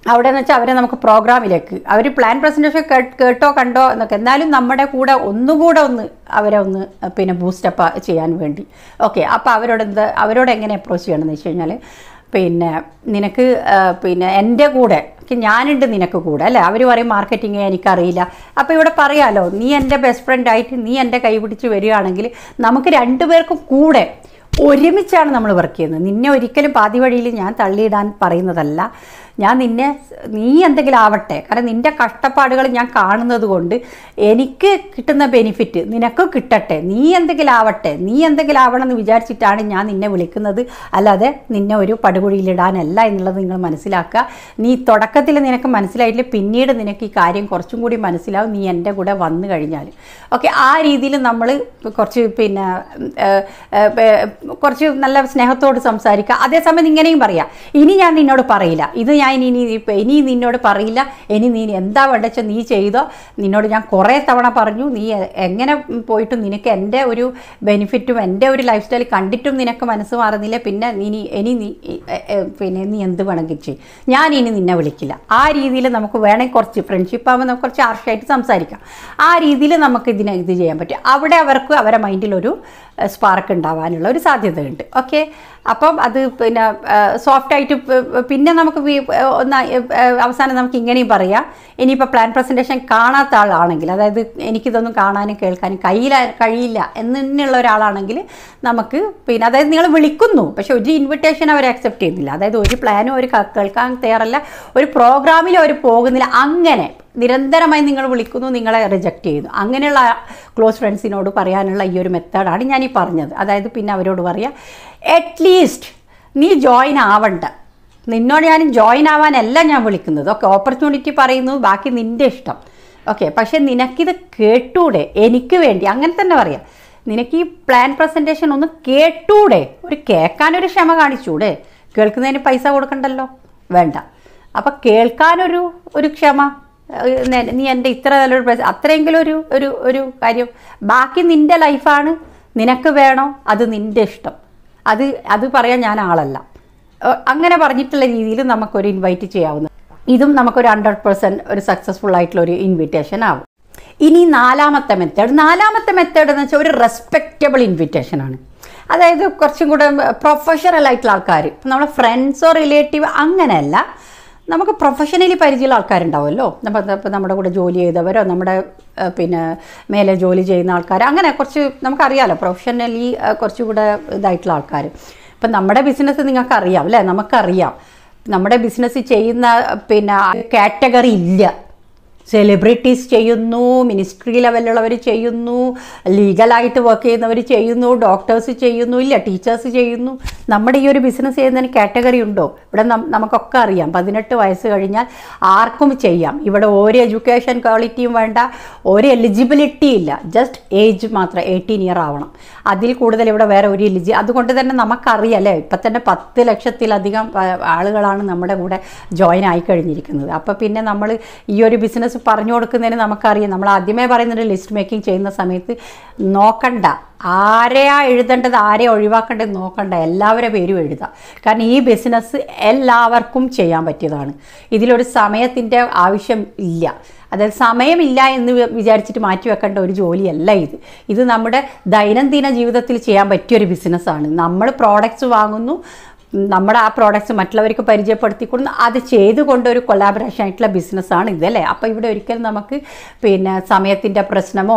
അവിടെ എന്ന് വെച്ചാൽ അവരെ നമുക്ക് പ്രോഗ്രാമിലേക്ക് അവർ പ്ലാൻ പ്രസൻറ്റേഷൻ കേട്ടോ കണ്ടോ എന്നൊക്കെ എന്നാലും നമ്മുടെ കൂടെ ഒന്നുകൂടെ ഒന്ന് അവരെ ഒന്ന് പിന്നെ ബൂസ്റ്റപ്പ് ചെയ്യാൻ വേണ്ടി ഓക്കെ അപ്പോൾ അവരോട് എന്ത് അവരോട് എങ്ങനെ അപ്രോച്ച് ചെയ്യണമെന്ന് വെച്ച് കഴിഞ്ഞാൽ പിന്നെ നിനക്ക് ആ, പിന്നെ എൻ്റെ കൂടെ ക്ക് ഞാനുണ്ട് നിനക്ക് കൂടെ അല്ലേ അവർ പറയും മാർക്കറ്റിംഗ് എനിക്കറിയില്ല അപ്പോൾ ഇവിടെ പറയാലോ നീ എൻ്റെ ബെസ്റ്റ് ഫ്രണ്ട് ആയിട്ട് നീ എൻ്റെ കൈ പിടിച്ച് വരികയാണെങ്കിൽ നമുക്ക് രണ്ടുപേർക്കും കൂടെ ഒരുമിച്ചാണ് നമ്മൾ വർക്ക് ചെയ്യുന്നത് നിന്നെ ഒരിക്കലും പാതി വഴിയിൽ ഞാൻ തള്ളിയിടാൻ പറയുന്നതല്ല ഞാൻ നിന്നെ നീ എന്തെങ്കിലും ആവട്ടെ കാരണം നിൻ്റെ കഷ്ടപ്പാടുകൾ ഞാൻ കാണുന്നത് കൊണ്ട് എനിക്ക് കിട്ടുന്ന ബെനിഫിറ്റ് നിനക്ക് കിട്ടട്ടെ നീ എന്തെങ്കിലും ആവട്ടെ നീ എന്തെങ്കിലും ആവണം എന്ന് വിചാരിച്ചിട്ടാണ് ഞാൻ നിന്നെ വിളിക്കുന്നത് അല്ലാതെ നിന്നെ ഒരു പടുകുഴിയിലിടാനല്ല എന്നുള്ളത് നിങ്ങൾ മനസ്സിലാക്കുക നീ തുടക്കത്തിൽ നിനക്ക് മനസ്സിലായിട്ടില്ല പിന്നീട് നിനക്ക് ഈ കാര്യം കുറച്ചും കൂടി മനസ്സിലാവും നീ എൻ്റെ കൂടെ വന്നു കഴിഞ്ഞാൽ ഓക്കെ ആ രീതിയിൽ നമ്മൾ കുറച്ച് പിന്നെ ഏഹ്, ഏഹ്, ഏഹ്, കുറച്ച് നല്ല സ്നേഹത്തോട് സംസാരിക്കുക അതേസമയം ഇങ്ങനെയും പറയാം ഇനി ഞാൻ നിന്നോട് പറയില്ല ഇത് ഞാൻ ഇനി ഇനി ഇപ്പം ഇനി നിന്നോട് പറയില്ല ഇനി നീ എന്താ വേണ്ടച്ച നീ ചെയ്തോ നിന്നോട് ഞാൻ കുറേ തവണ പറഞ്ഞു നീ എ- എങ്ങനെ പോയിട്ടും നിനക്ക് എൻ്റെ ഒരു ബെനിഫിറ്റും എൻ്റെ ഒരു ലൈഫ് സ്റ്റൈൽ കണ്ടിട്ടും നിനക്ക് മനസ്സ് മാറുന്നില്ല പിന്നെ നീ ഇനി ഇനി നീ എ- എ- പിന്നെ നീ എന്ത് വേണമെങ്കിൽ ചെയ്യും ഞാൻ ഇനി നിന്നെ വിളിക്കില്ല ആ രീതിയിൽ നമുക്ക് വേണമെങ്കിൽ കുറച്ച് ഫ്രണ്ട്ഷിപ്പ് ആകുമ്പോൾ നമുക്ക് കുറച്ച് ഹാർഷായിട്ട് സംസാരിക്കാം ആ രീതിയിൽ നമുക്ക് ഇതിനെ ഇത് ചെയ്യാൻ പറ്റും അവിടെ അവർക്ക് അവരെ മൈൻഡിലൊരു സ്പാർക്ക് ഉണ്ടാവാനുള്ള ഒരു സാധ്യതയുണ്ട് ഓക്കെ അപ്പം അത് പിന്നെ സോഫ്റ്റായിട്ട് പിന്നെ നമുക്ക് വി- ഒന്ന് ഏഹ് അവസാനം നമുക്ക് ഇങ്ങനെയും പറയാം ഇനിയിപ്പോൾ പ്ലാൻ പ്രസൻറ്റേഷൻ കാണാത്ത ആളാണെങ്കിൽ അതായത് എനിക്കിതൊന്നും കാണാനും കേൾക്കാനും കയ്യിൽ കഴിയില്ല എന്നുള്ള ഒരാളാണെങ്കിൽ നമുക്ക് പിന്നെ അതായത് നിങ്ങൾ വിളിക്കുന്നു പക്ഷെ ഒരു ഇൻവിറ്റേഷൻ അവർ അക്സെപ്റ്റ് ചെയ്യുന്നില്ല അതായത് ഒരു പ്ലാനും അവർ കേൾക്കാൻ തയ്യാറല്ല ഒരു പ്രോഗ്രാമിലും അവർ പോകുന്നില്ല അങ്ങനെ നിരന്തരമായി നിങ്ങൾ വിളിക്കുന്നു നിങ്ങളെ റിജക്റ്റ് ചെയ്യുന്നു അങ്ങനെയുള്ള ക്ലോസ് ഫ്രണ്ട്സിനോട് പറയാനുള്ള ഈ ഒരു മെത്തേഡാണ് ഞാൻ ഈ പറഞ്ഞത് അതായത് പിന്നെ അവരോട് പറയാം അറ്റ്ലീസ്റ്റ് നീ ജോയിൻ ആവണ്ട നിന്നോട് ഞാൻ ജോയിൻ ആവാനല്ല ഞാൻ വിളിക്കുന്നത് ഓക്കെ ഓപ്പർച്യൂണിറ്റി പറയുന്നു ബാക്കി നിൻ്റെ ഇഷ്ടം ഓക്കെ പക്ഷെ നിനക്കിത് കേട്ടൂടെ എനിക്ക് വേണ്ടി അങ്ങനെ തന്നെ പറയാം നിനക്ക് ഈ പ്ലാൻ പ്രസൻറ്റേഷൻ ഒന്ന് കേട്ടൂടെ ഒരു കേൾക്കാനൊരു ക്ഷമ കാണിച്ചൂടെ കേൾക്കുന്നതിന് പൈസ കൊടുക്കണ്ടല്ലോ വേണ്ട അപ്പം കേൾക്കാനൊരു ഒരു ക്ഷമ ഏഹ് നെ- നീ എൻ്റെ ഇത്ര നല്ലൊരു പ്രസ അത്രയെങ്കിലും ഒരു ഒരു ഒരു കാര്യം ബാക്കി നിൻ്റെ ലൈഫാണ് നിനക്ക് വേണോ അത് നിൻ്റെ ഇഷ്ടം അത് അത് പറയാൻ ഞാൻ ആളല്ല ഏഹ് അങ്ങനെ പറഞ്ഞിട്ടുള്ള രീതിയിൽ നമുക്കൊരു ഇൻവൈറ്റ് ചെയ്യാവുന്ന ഇതും നമുക്കൊരു ഹൺഡ്രഡ് പെർസെൻറ്റ് ഒരു സക്സസ്ഫുൾ ആയിട്ടുള്ള ഒരു ഇൻവിറ്റേഷൻ ആവും ഇനി നാലാമത്തെ മെത്തേഡ് നാലാമത്തെ മെത്തേഡ് എന്ന് വെച്ചാൽ ഒരു റെസ്പെക്റ്റബിൾ ഇൻവിറ്റേഷൻ ആണ് അതായത് കുറച്ചും കൂടെ പ്രൊഫഷണൽ ആയിട്ടുള്ള ആൾക്കാർ നമ്മളെ ഫ്രണ്ട്സോ റിലേറ്റീവ് അങ്ങനെയല്ല നമുക്ക് പ്രൊഫഷണലി പരിചയമുള്ള ആൾക്കാരുണ്ടാവുമല്ലോ നമ്മൾ ഇപ്പോൾ നമ്മുടെ കൂടെ ജോലി ചെയ്തവരോ നമ്മുടെ ഏഹ്, പിന്നെ മേലെ ജോലി ചെയ്യുന്ന ആൾക്കാർ അങ്ങനെ കുറച്ച് നമുക്കറിയാമല്ലോ പ്രൊഫഷണലി കുറച്ചുകൂടെ ഇതായിട്ടുള്ള ആൾക്കാർ ഇപ്പം നമ്മുടെ ബിസിനസ് നിങ്ങൾക്ക് അറിയാം അല്ലേ നമുക്കറിയാം നമ്മുടെ ബിസിനസ് ചെയ്യുന്ന പിന്നെ കാറ്റഗറി ഇല്ല സെലിബ്രിറ്റീസ് ചെയ്യുന്നു മിനിസ്ട്രി ലെവലിലുള്ളവർ ചെയ്യുന്നു ലീഗലായിട്ട് വർക്ക് ചെയ്യുന്നവർ ചെയ്യുന്നു ഡോക്ടേഴ്സ് ചെയ്യുന്നു ഇല്ല ടീച്ചേഴ്സ് ചെയ്യുന്നു നമ്മുടെ ഈ ഒരു ബിസിനസ് ചെയ്യുന്നതിന് കാറ്റഗറി ഉണ്ടോ ഇവിടെ നം- നമുക്കൊക്കെ അറിയാം പതിനെട്ട് വയസ്സ് കഴിഞ്ഞാൽ ആർക്കും ചെയ്യാം ഇവിടെ ഒരു എഡ്യൂക്കേഷൻ ക്വാളിറ്റിയും വേണ്ട ഒരു എലിജിബിലിറ്റി ഇല്ല ജസ്റ്റ് ഏജ് മാത്രം എയ്റ്റീൻ ഇയർ ആവണം അതിൽ കൂടുതൽ ഇവിടെ വേറെ ഒരു എലിജി അതുകൊണ്ട് തന്നെ നമുക്കറിയാം അല്ലേ ഇപ്പം തന്നെ പത്ത് ലക്ഷത്തിലധികം ആ, ആളുകളാണ് നമ്മുടെ കൂടെ ജോയിൻ ആയി കഴിഞ്ഞിരിക്കുന്നത് അപ്പോൾ പിന്നെ നമ്മൾ ഈ ഒരു ബിസിനസ് പറഞ്ഞു കൊടുക്കുന്നതിന് നമുക്കറിയാം നമ്മൾ ആദ്യമേ പറയുന്നുണ്ട് ലിസ്റ്റ് മേക്കിംഗ് ചെയ്യുന്ന സമയത്ത് നോക്കണ്ട ആരെയാ എഴുതേണ്ടത് ആരെയാ ഒഴിവാക്കേണ്ടത് നോക്കണ്ട എല്ലാവരുടെ പേരും എഴുതാം കാരണം ഈ ബിസിനസ് എല്ലാവർക്കും ചെയ്യാൻ പറ്റിയതാണ് ഇതിലൊരു സമയത്തിൻ്റെ ആവശ്യം ഇല്ല അതായത് സമയമില്ല എന്ന് വി- വിചാരിച്ചിട്ട് മാറ്റി വെക്കേണ്ട ഒരു ജോലിയല്ല ഇത് ഇത് നമ്മുടെ ദൈനംദിന ജീവിതത്തിൽ ചെയ്യാൻ പറ്റിയൊരു ബിസിനസ്സാണ് നമ്മൾ പ്രോഡക്റ്റ്സ് വാങ്ങുന്നു നമ്മുടെ ആ പ്രോഡക്റ്റ്സ് മറ്റുള്ളവർക്ക് പരിചയപ്പെടുത്തി കൊടുക്കുന്നു അത് ചെയ്തുകൊണ്ട് ഒരു കൊലാബറേഷൻ ആയിട്ടുള്ള ബിസിനസ്സാണ് ഇതല്ലേ അപ്പോൾ ഇവിടെ ഒരിക്കലും നമുക്ക് പിന്നെ സമയത്തിൻ്റെ പ്രശ്നമോ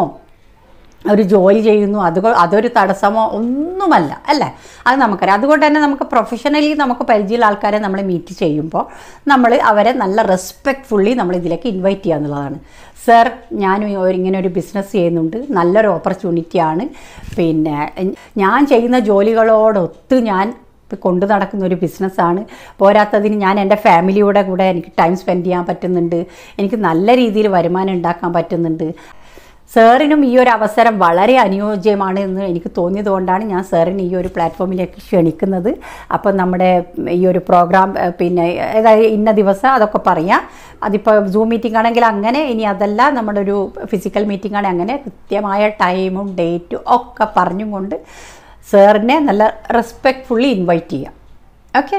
ഒരു ജോലി ചെയ്യുന്നു അത് അതൊരു തടസ്സമോ ഒന്നുമല്ല അല്ലേ അത് നമുക്കറിയാം അതുകൊണ്ട് തന്നെ നമുക്ക് പ്രൊഫഷണലി നമുക്ക് പരിചയമുള്ള ആൾക്കാരെ നമ്മൾ മീറ്റ് ചെയ്യുമ്പോൾ നമ്മൾ അവരെ നല്ല റെസ്പെക്റ്റ്ഫുള്ളി നമ്മൾ ഇതിലേക്ക് ഇൻവൈറ്റ് ചെയ്യുക എന്നുള്ളതാണ് സർ ഞാൻ ഇങ്ങനെ ഒരു ബിസിനസ് ചെയ്യുന്നുണ്ട് നല്ലൊരു ഓപ്പർച്യൂണിറ്റിയാണ് പിന്നെ ഞാൻ ചെയ്യുന്ന ജോലികളോടൊത്ത് ഞാൻ കൊണ്ടു നടക്കുന്ന ഒരു ബിസിനസ്സാണ് പോരാത്തതിന് ഞാൻ എൻ്റെ ഫാമിലിയുടെ കൂടെ എനിക്ക് ടൈം സ്പെൻഡ് ചെയ്യാൻ പറ്റുന്നുണ്ട് എനിക്ക് നല്ല രീതിയിൽ വരുമാനം ഉണ്ടാക്കാൻ പറ്റുന്നുണ്ട് സാറിനും ഈ ഒരു അവസരം വളരെ അനുയോജ്യമാണ് എന്ന് എനിക്ക് തോന്നിയത് കൊണ്ടാണ് ഞാൻ സാറിന് ഈ ഒരു പ്ലാറ്റ്ഫോമിലേക്ക് ക്ഷണിക്കുന്നത് അപ്പം നമ്മുടെ ഈ ഒരു പ്രോഗ്രാം ഏഹ്, പിന്നെ ഏതായത് ഇന്ന ദിവസം അതൊക്കെ പറയാം അതിപ്പോൾ സൂം മീറ്റിംഗ് ആണെങ്കിൽ അങ്ങനെ ഇനി അതല്ല നമ്മുടെ ഒരു ഫിസിക്കൽ മീറ്റിംഗ് ആണെങ്കിൽ അങ്ങനെ കൃത്യമായ ടൈമും ഡേറ്റും ഒക്കെ പറഞ്ഞും കൊണ്ട് സാറിനെ നല്ല റെസ്പെക്റ്റ്ഫുള്ളി ഇൻവൈറ്റ് ചെയ്യാം ഓക്കെ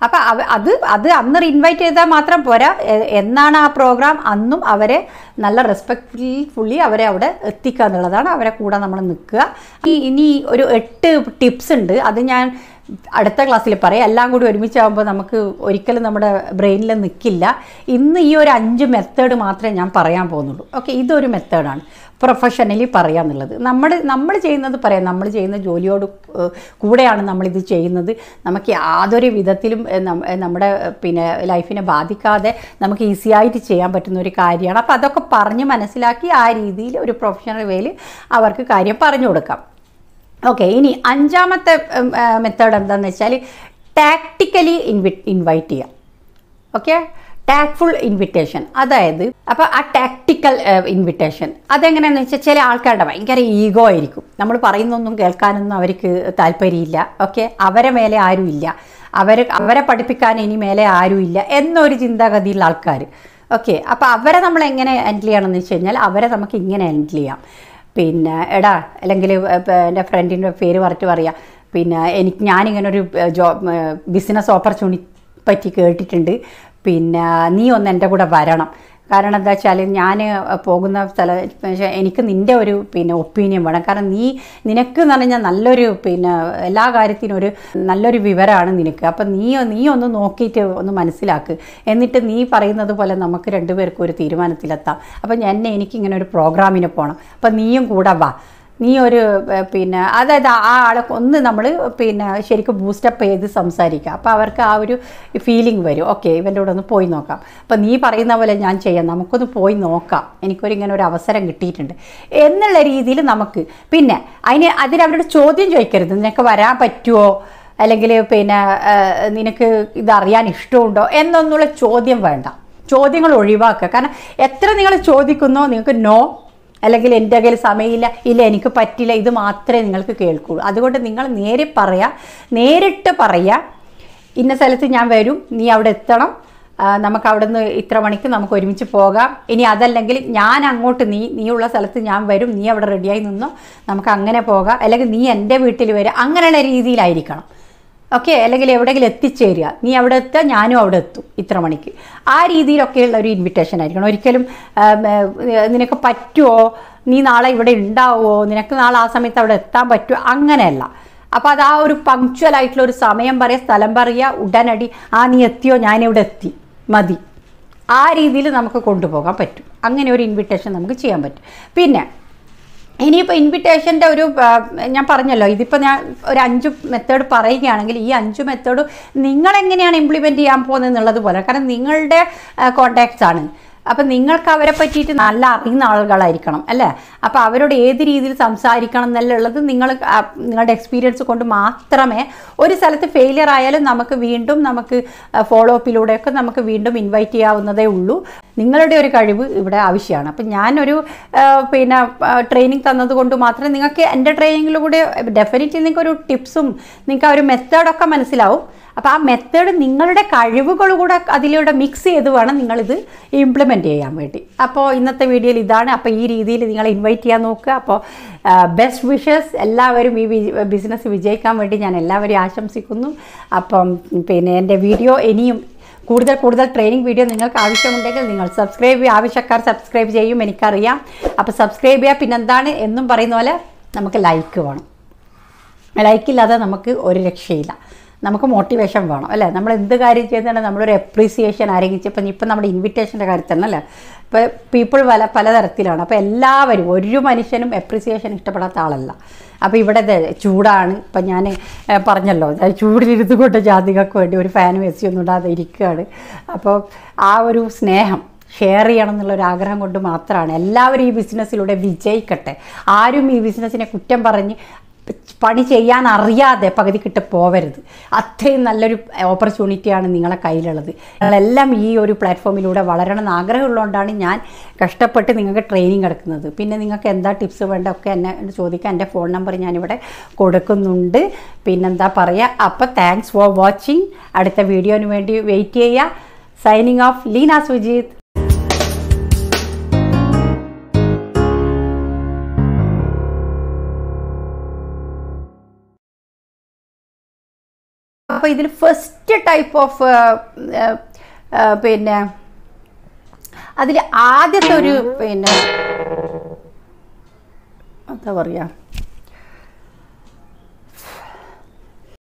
അപ്പം അവ അത് അത് അന്ന് ഇൻവൈറ്റ് ചെയ്താൽ മാത്രം പോരാ എ- എന്നാണ് ആ പ്രോഗ്രാം അന്നും അവരെ നല്ല റെസ്പെക്ട്ഫുള്ളി അവരെ അവിടെ എത്തിക്കുക എന്നുള്ളതാണ് അവരെ കൂടെ നമ്മൾ നിൽക്കുക ഈ ഇനി ഒരു എട്ട് ടിപ്സ് ഉണ്ട് അത് ഞാൻ അടുത്ത ക്ലാസ്സിൽ പറയാം എല്ലാം കൂടി ഒരുമിച്ചാകുമ്പോൾ നമുക്ക് ഒരിക്കലും നമ്മുടെ ബ്രെയിനിൽ നിൽക്കില്ല ഇന്ന് ഈ ഒരു അഞ്ച് മെത്തേഡ് മാത്രമേ ഞാൻ പറയാൻ പോകുന്നുള്ളൂ ഓക്കെ ഇതൊരു മെത്തേഡാണ് പ്രൊഫഷണലി പറയാന്നുള്ളത് നമ്മൾ നമ്മൾ ചെയ്യുന്നത് പറയാം നമ്മൾ ചെയ്യുന്ന ജോലിയോട് ഏഹ്, കൂടെയാണ് നമ്മളിത് ചെയ്യുന്നത് നമുക്ക് യാതൊരു വിധത്തിലും ഏഹ്, നം- ഏഹ്, നമ്മുടെ ഏഹ്, പിന്നെ ലൈഫിനെ ബാധിക്കാതെ നമുക്ക് ഈസി ആയിട്ട് ചെയ്യാൻ പറ്റുന്ന ഒരു കാര്യമാണ് അപ്പോൾ അതൊക്കെ പറഞ്ഞ് മനസ്സിലാക്കി ആ രീതിയിൽ ഒരു പ്രൊഫഷണൽ വേയിൽ അവർക്ക് കാര്യം പറഞ്ഞു കൊടുക്കാം ഓക്കെ ഇനി അഞ്ചാമത്തെ മെത്തേഡ് എന്താണെന്ന് വെച്ചാൽ ടാക്ടിക്കലി ഇൻവി ഇൻവൈറ്റ് ചെയ്യാം ഓക്കെ ടാക്ട്ഫുൾ ഇൻവിറ്റേഷൻ അതായത് അപ്പോൾ ആ ടാക്ടിക്കൽ ഇൻവിറ്റേഷൻ അതെങ്ങനെയാണെന്ന് വെച്ചാൽ ചില ആൾക്കാരുടെ ഭയങ്കര ഈഗോ ആയിരിക്കും നമ്മൾ പറയുന്നൊന്നും കേൾക്കാനൊന്നും അവർക്ക് താല്പര്യമില്ല ഓക്കെ അവരെ മേലെ ആരുമില്ല അവർ അവരെ പഠിപ്പിക്കാൻ ഇനി മേലെ ആരുമില്ല എന്നൊരു ചിന്താഗതിയുള്ള ആൾക്കാർ ഓക്കെ അപ്പോൾ അവരെ നമ്മൾ എങ്ങനെ ഹാൻഡിൽ ചെയ്യണമെന്ന് വെച്ച് കഴിഞ്ഞാൽ അവരെ നമുക്ക് ഇങ്ങനെ ഹാൻഡിൽ ചെയ്യാം പിന്നെ എടാ അല്ലെങ്കിൽ എൻ്റെ ഫ്രണ്ടിൻ്റെ പേര് പറഞ്ഞിട്ട് പറയാം പിന്നെ എനിക്ക് ഞാനിങ്ങനെ ഒരു ജോബ് ബിസിനസ് ഓപ്പർച്യൂണിറ്റി പറ്റി കേട്ടിട്ടുണ്ട് പിന്നെ നീ ഒന്ന് എൻ്റെ കൂടെ വരണം കാരണം എന്താ വെച്ചാൽ ഞാൻ പോകുന്ന സ്ഥലം പക്ഷേ എനിക്ക് നിൻ്റെ ഒരു പിന്നെ ഒപ്പീനിയൻ വേണം കാരണം നീ നിനക്ക് എന്ന് പറഞ്ഞാൽ നല്ലൊരു പിന്നെ എല്ലാ കാര്യത്തിനും ഒരു നല്ലൊരു വിവരമാണ് നിനക്ക് അപ്പം നീ നീ ഒന്ന് നോക്കിയിട്ട് ഒന്ന് മനസ്സിലാക്ക് എന്നിട്ട് നീ പറയുന്നത് പോലെ നമുക്ക് രണ്ടുപേർക്കും ഒരു തീരുമാനത്തിലെത്താം അപ്പം എന്നെ എനിക്കിങ്ങനെ ഒരു പ്രോഗ്രാമിന് പോകണം അപ്പം നീയും കൂടെ വാ നീ ഒരു ഏഹ്, പിന്നെ അതായത് ആ ആളെ ഒന്ന് നമ്മൾ പിന്നെ ശരിക്കും ബൂസ്റ്റപ്പ് ചെയ്ത് സംസാരിക്കുക അപ്പോൾ അവർക്ക് ആ ഒരു ഫീലിംഗ് വരും ഓക്കെ ഇവൻ്റെ കൂടെ ഒന്ന് പോയി നോക്കാം അപ്പോൾ നീ പറയുന്ന പോലെ ഞാൻ ചെയ്യാം നമുക്കൊന്ന് പോയി നോക്കാം എനിക്കൊരു ഇങ്ങനെ ഒരു അവസരം കിട്ടിയിട്ടുണ്ട് എന്നുള്ള രീതിയിൽ നമുക്ക് പിന്നെ അതിന് അതിന് അവരോട് ചോദ്യം ചോദിക്കരുത് നിനക്ക് വരാൻ പറ്റുമോ അല്ലെങ്കിൽ പിന്നെ ഏഹ്, നിനക്ക് ഇതറിയാൻ ഇഷ്ടമുണ്ടോ എന്നൊന്നുള്ള ചോദ്യം വേണ്ട ചോദ്യങ്ങൾ ഒഴിവാക്കുക കാരണം എത്ര നിങ്ങൾ ചോദിക്കുന്നോ നിങ്ങൾക്ക് നോ അല്ലെങ്കിൽ എൻ്റെ കയ്യിൽ സമയമില്ല ഇല്ല എനിക്ക് പറ്റില്ല ഇത് മാത്രമേ നിങ്ങൾക്ക് കേൾക്കുള്ളൂ അതുകൊണ്ട് നിങ്ങൾ നേരെ പറയുക നേരിട്ട് പറയുക ഇന്ന സ്ഥലത്ത് ഞാൻ വരും നീ അവിടെ എത്തണം ആ, നമുക്ക് അവിടെ നിന്ന് ഇത്ര മണിക്ക് നമുക്ക് ഒരുമിച്ച് പോകാം ഇനി അതല്ലെങ്കിൽ ഞാൻ അങ്ങോട്ട് നീ നീ ഉള്ള സ്ഥലത്ത് ഞാൻ വരും നീ അവിടെ റെഡിയായി നിന്നോ നമുക്ക് അങ്ങനെ പോകാം അല്ലെങ്കിൽ നീ എൻ്റെ വീട്ടിൽ വരിക അങ്ങനെയുള്ള രീതിയിലായിരിക്കണം ഓക്കെ അല്ലെങ്കിൽ എവിടെയെങ്കിലും എത്തിച്ചേരുക നീ അവിടെ എത്തുക ഞാനും അവിടെ എത്തും ഇത്ര മണിക്ക് ആ രീതിയിലൊക്കെയുള്ള ഒരു ഇൻവിറ്റേഷൻ ആയിരിക്കണം ഒരിക്കലും ആം, ഏഹ്, നിനക്ക് പറ്റുമോ നീ നാളെ ഇവിടെ ഉണ്ടാവുമോ നിനക്ക് നാളെ ആ സമയത്ത് അവിടെ എത്താൻ പറ്റുമോ അങ്ങനെയല്ല അപ്പോൾ അത് ആ ഒരു പങ്ക്ച്വൽ ആയിട്ടുള്ള ഒരു സമയം പറയുക സ്ഥലം പറയുക ഉടനടി ആ നീ എത്തിയോ ഞാനിവിടെ എത്തി മതി ആ രീതിയിൽ നമുക്ക് കൊണ്ടുപോകാൻ പറ്റും അങ്ങനെ ഒരു ഇൻവിറ്റേഷൻ നമുക്ക് ചെയ്യാൻ പറ്റും പിന്നെ ഇനിയിപ്പോൾ ഇൻവിറ്റേഷൻ്റെ ഒരു ആ, ഞാൻ പറഞ്ഞല്ലോ ഇതിപ്പോൾ ഞാൻ ഒരു അഞ്ച് മെത്തേഡ് പറയുകയാണെങ്കിൽ ഈ അഞ്ച് മെത്തേഡ് നിങ്ങളെങ്ങനെയാണ് ഇംപ്ലിമെൻറ്റ് ചെയ്യാൻ പോകുന്നത് എന്നുള്ളത് പോലെ കാരണം നിങ്ങളുടെ കോണ്ടാക്ട്സ് ആണ് അപ്പം നിങ്ങൾക്ക് അവരെ പറ്റിയിട്ട് നല്ല അറിയുന്ന ആളുകളായിരിക്കണം അല്ലേ അപ്പോൾ അവരോട് ഏത് രീതിയിൽ സംസാരിക്കണം എന്നുള്ളത് നിങ്ങൾ ആ, നിങ്ങളുടെ എക്സ്പീരിയൻസ് കൊണ്ട് മാത്രമേ ഒരു സ്ഥലത്ത് ഫെയിലിയർ ആയാലും നമുക്ക് വീണ്ടും നമുക്ക് ഫോളോ അപ്പിലൂടെയൊക്കെ നമുക്ക് വീണ്ടും ഇൻവൈറ്റ് ചെയ്യാവുന്നതേ ഉള്ളൂ നിങ്ങളുടെ ഒരു കഴിവ് ഇവിടെ ആവശ്യമാണ് അപ്പം ഞാനൊരു ആ, പിന്നെ ട്രെയിനിങ് തന്നത് കൊണ്ട് മാത്രമേ നിങ്ങൾക്ക് എൻ്റെ ട്രെയിനിങ്ങിലൂടെ ഡെഫിനറ്റ്ലി നിങ്ങൾക്ക് ഒരു ടിപ്സും നിങ്ങൾക്ക് ആ ഒരു മെത്തേഡൊക്കെ മനസ്സിലാവും അപ്പോൾ ആ മെത്തേഡ് നിങ്ങളുടെ കഴിവുകൾ കൂടെ അതിലൂടെ മിക്സ് ചെയ്ത് വേണം നിങ്ങളിത് ഇംപ്ലിമെൻറ്റ് ചെയ്യാൻ വേണ്ടി അപ്പോൾ ഇന്നത്തെ വീഡിയോയിൽ ഇതാണ് അപ്പോൾ ഈ രീതിയിൽ നിങ്ങൾ ഇൻവൈറ്റ് ചെയ്യാൻ നോക്കുക അപ്പോൾ ബെസ്റ്റ് വിഷസ് എല്ലാവരും ഈ ബിസിനസ് വിജയിക്കാൻ വേണ്ടി ഞാൻ എല്ലാവരെയും ആശംസിക്കുന്നു അപ്പം പിന്നെ എൻ്റെ വീഡിയോ ഇനിയും കൂടുതൽ കൂടുതൽ ട്രെയിനിങ് വീഡിയോ നിങ്ങൾക്ക് ആവശ്യമുണ്ടെങ്കിൽ നിങ്ങൾ സബ്സ്ക്രൈബ് ചെയ്യുക ആവശ്യക്കാർ സബ്സ്ക്രൈബ് ചെയ്യും എനിക്കറിയാം അപ്പോൾ സബ്സ്ക്രൈബ് ചെയ്യുക പിന്നെന്താണ് എന്നും പറയുന്ന പോലെ നമുക്ക് ലൈക്ക് വേണം ലൈക്കില്ലാതെ നമുക്ക് ഒരു രക്ഷയില്ല നമുക്ക് മോട്ടിവേഷൻ വേണം അല്ലേ നമ്മൾ എന്ത് കാര്യം ചെയ്യുന്നുണ്ടെങ്കിൽ നമ്മളൊരു അപ്രീസിയേഷൻ ആരെങ്കിലും ഇപ്പം ഇപ്പം നമ്മുടെ ഇൻവിറ്റേഷൻ്റെ കാര്യത്തിൽ തന്നെ അല്ലേ ഇപ്പോൾ പീപ്പിൾ പല പലതരത്തിലാണ് അപ്പോൾ എല്ലാവരും ഒരു മനുഷ്യനും അപ്രീസിയേഷൻ ഇഷ്ടപ്പെടാത്ത ആളല്ല അപ്പോൾ ഇവിടെ ദേ ചൂടാണ് ഇപ്പം ഞാൻ ഏ, പറഞ്ഞല്ലോ ദേ ചൂടിലിരുന്ന് കൊണ്ട് ജാതികൾക്ക് വേണ്ടി ഒരു ഫാനും എ സി ഒന്നും ഇടാതെ ഇരിക്കുകയാണ് അപ്പോൾ ആ ഒരു സ്നേഹം ഷെയർ ചെയ്യണം എന്നുള്ളൊരു ആഗ്രഹം കൊണ്ട് മാത്രമാണ് എല്ലാവരും ഈ ബിസിനസ്സിലൂടെ വിജയിക്കട്ടെ ആരും ഈ ബിസിനസ്സിനെ കുറ്റം പറഞ്ഞ് പണി ചെയ്യാൻ അറിയാതെ പകുതിക്കിട്ട് പോവരുത് അത്രയും നല്ലൊരു ഓപ്പർച്യൂണിറ്റിയാണ് നിങ്ങളെ കയ്യിലുള്ളത് നിങ്ങളെല്ലാം ഈ ഒരു പ്ലാറ്റ്ഫോമിലൂടെ വളരണം എന്ന് ആഗ്രഹമുള്ളതുകൊണ്ടാണ് ഞാൻ കഷ്ടപ്പെട്ട് നിങ്ങൾക്ക് ട്രെയിനിങ് എടുക്കുന്നത് പിന്നെ നിങ്ങൾക്ക് എന്താ ടിപ്സ് വേണ്ട ഒക്കെ എന്നെ ചോദിക്കാൻ എൻ്റെ ഫോൺ നമ്പർ ഞാനിവിടെ കൊടുക്കുന്നുണ്ട് പിന്നെന്താ പറയുക അപ്പോൾ താങ്ക്സ് ഫോർ വാച്ചിങ് അടുത്ത വീഡിയോന് വേണ്ടി വെയിറ്റ് ചെയ്യുക സൈനിങ് ഓഫ് ലീന സുജീത് അപ്പോൾ ഇതിൽ ഫസ്റ്റ് ടൈപ്പ് ഓഫ് പിന്നെ അതിൽ ആദ്യത്തെ ഒരു പിന്നെ എന്താ പറയുക